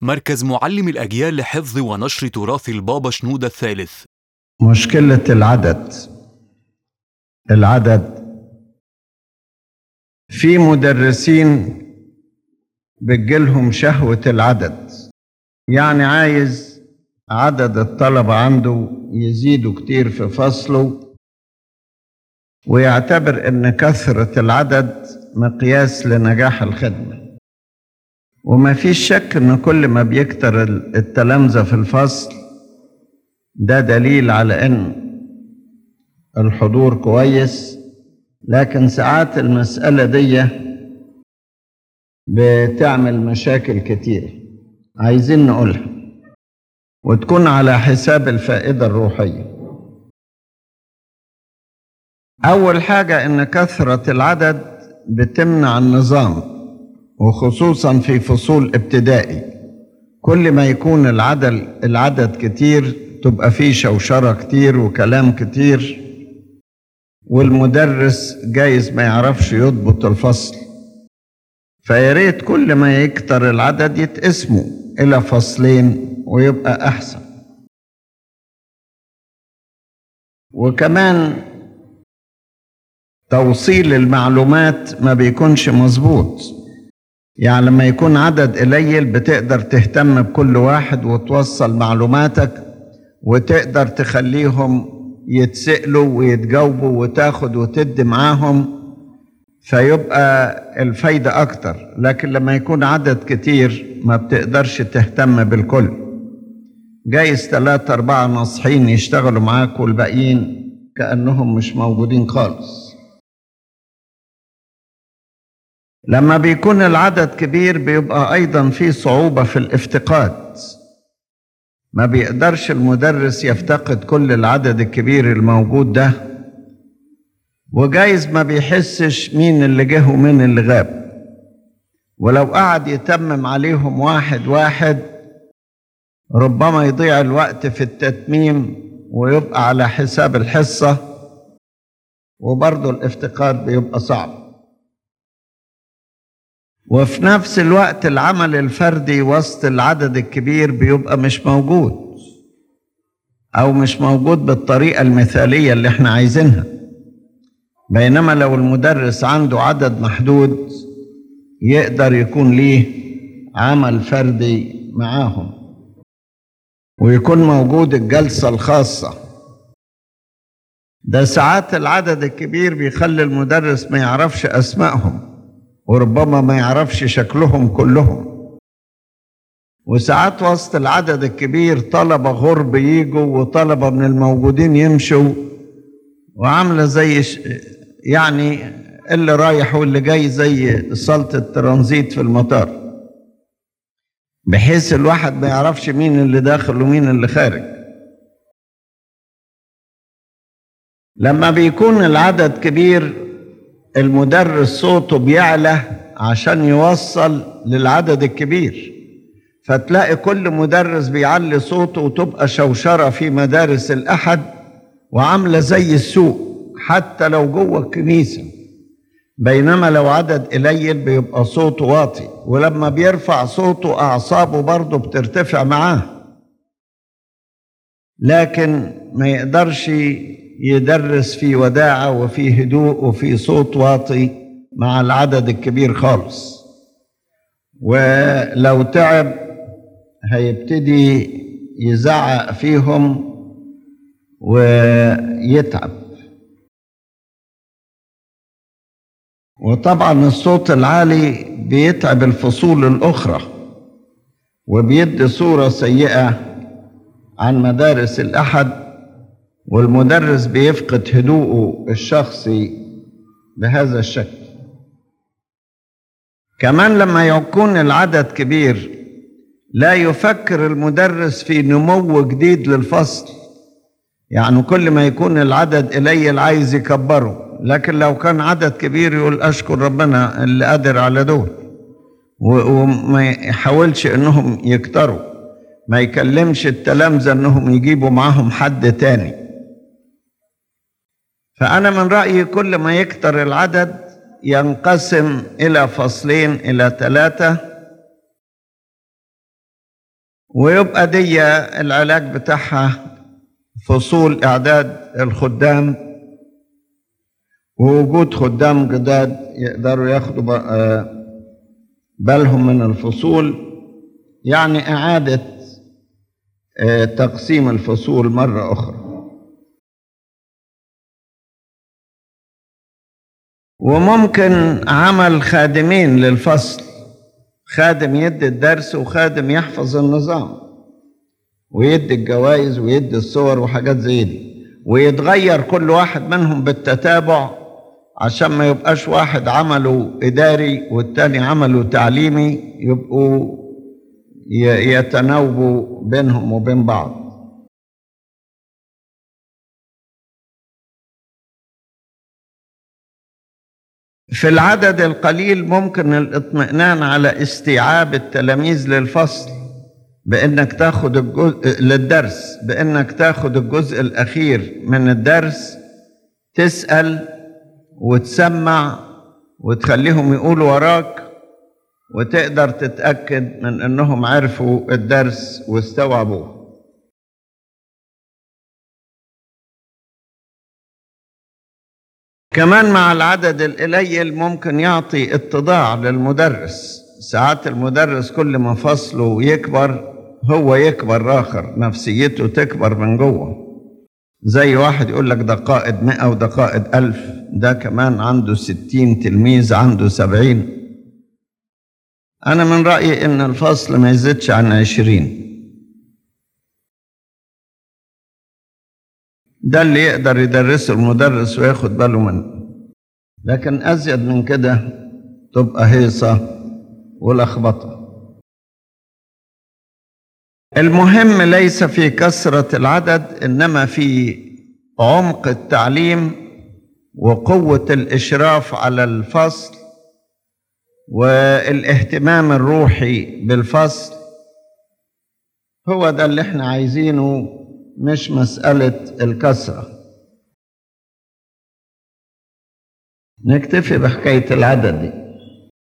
مركز معلم الأجيال لحفظ ونشر تراث البابا شنودة الثالث مشكلة العدد العدد في مدرسين بتجيلهم شهوة العدد يعني عايز عدد الطلبة عنده يزيدوا كتير في فصله ويعتبر ان كثرة العدد مقياس لنجاح الخدمة وما فيش شك ان كل ما بيكتر التلامذة في الفصل ده دليل على ان الحضور كويس لكن ساعات المسألة دي بتعمل مشاكل كتير عايزين نقولها وتكون على حساب الفائدة الروحية أول حاجة إن كثرة العدد بتمنع النظام وخصوصا في فصول ابتدائي كل ما يكون العدد العدد كتير تبقى فيه شوشرة كتير وكلام كتير والمدرس جايز ما يعرفش يضبط الفصل فياريت كل ما يكتر العدد يتقسموا إلى فصلين ويبقى أحسن وكمان توصيل المعلومات ما بيكونش مظبوط يعني لما يكون عدد قليل بتقدر تهتم بكل واحد وتوصل معلوماتك وتقدر تخليهم يتسألوا ويتجاوبوا وتاخد وتدي معاهم فيبقى الفايدة أكتر لكن لما يكون عدد كتير ما بتقدرش تهتم بالكل جايز ثلاثة أربعة ناصحين يشتغلوا معاك والباقيين كأنهم مش موجودين خالص لما بيكون العدد كبير بيبقى أيضا في صعوبة في الافتقاد ما بيقدرش المدرس يفتقد كل العدد الكبير الموجود ده وجايز ما بيحسش مين اللي جه ومين اللي غاب ولو قعد يتمم عليهم واحد واحد ربما يضيع الوقت في التتميم ويبقى على حساب الحصة وبرضه الافتقاد بيبقى صعب وفي نفس الوقت العمل الفردي وسط العدد الكبير بيبقى مش موجود او مش موجود بالطريقه المثاليه اللي احنا عايزينها بينما لو المدرس عنده عدد محدود يقدر يكون ليه عمل فردي معاهم ويكون موجود الجلسه الخاصه ده ساعات العدد الكبير بيخلي المدرس ما يعرفش اسمائهم وربما ما يعرفش شكلهم كلهم وساعات وسط العدد الكبير طلبة غرب يجوا وطلبة من الموجودين يمشوا وعاملة زي ش... يعني اللي رايح واللي جاي زي صالة الترانزيت في المطار بحيث الواحد ما يعرفش مين اللي داخل ومين اللي خارج لما بيكون العدد كبير المدرس صوته بيعلى عشان يوصل للعدد الكبير فتلاقي كل مدرس بيعلي صوته وتبقى شوشرة في مدارس الأحد وعاملة زي السوق حتى لو جوه الكنيسة بينما لو عدد قليل بيبقى صوته واطي ولما بيرفع صوته أعصابه برضه بترتفع معاه لكن ما يقدرش يدرس في وداعة وفي هدوء وفي صوت واطي مع العدد الكبير خالص ولو تعب هيبتدي يزعق فيهم ويتعب وطبعا الصوت العالي بيتعب الفصول الأخرى وبيدي صورة سيئة عن مدارس الأحد والمدرس بيفقد هدوءه الشخصي بهذا الشكل كمان لما يكون العدد كبير لا يفكر المدرس في نمو جديد للفصل يعني كل ما يكون العدد قليل عايز يكبره لكن لو كان عدد كبير يقول اشكر ربنا اللي قادر على دول وما يحاولش انهم يكتروا ما يكلمش التلامذه انهم يجيبوا معاهم حد تاني فأنا من رأيي كل ما يكتر العدد ينقسم إلى فصلين إلى ثلاثة ويبقى دي العلاج بتاعها فصول إعداد الخدام ووجود خدام جداد يقدروا ياخدوا ب- آه، بالهم من الفصول يعني إعادة آه، تقسيم الفصول مرة أخرى وممكن عمل خادمين للفصل خادم يدي الدرس وخادم يحفظ النظام ويدي الجوائز ويدي الصور وحاجات زي دي ويتغير كل واحد منهم بالتتابع عشان ما يبقاش واحد عمله إداري والتاني عمله تعليمي يبقوا ي- يتناوبوا بينهم وبين بعض في العدد القليل ممكن الاطمئنان على استيعاب التلاميذ للفصل بانك تاخد الجزء للدرس بانك تاخد الجزء الاخير من الدرس تسال وتسمع وتخليهم يقولوا وراك وتقدر تتاكد من انهم عرفوا الدرس واستوعبوه كمان مع العدد القليل ممكن يعطي اتضاع للمدرس ساعات المدرس كل ما فصله يكبر هو يكبر آخر نفسيته تكبر من جوه زي واحد يقول لك ده قائد مئة وده قائد ألف ده كمان عنده ستين تلميذ عنده سبعين أنا من رأيي إن الفصل ما يزيدش عن عشرين ده اللي يقدر يدرسه المدرس وياخد باله منه لكن أزيد من كده تبقى هيصة ولخبطة المهم ليس في كثرة العدد إنما في عمق التعليم وقوة الإشراف على الفصل والاهتمام الروحي بالفصل هو ده اللي احنا عايزينه مش مسألة الكثرة نكتفي بحكاية العدد دي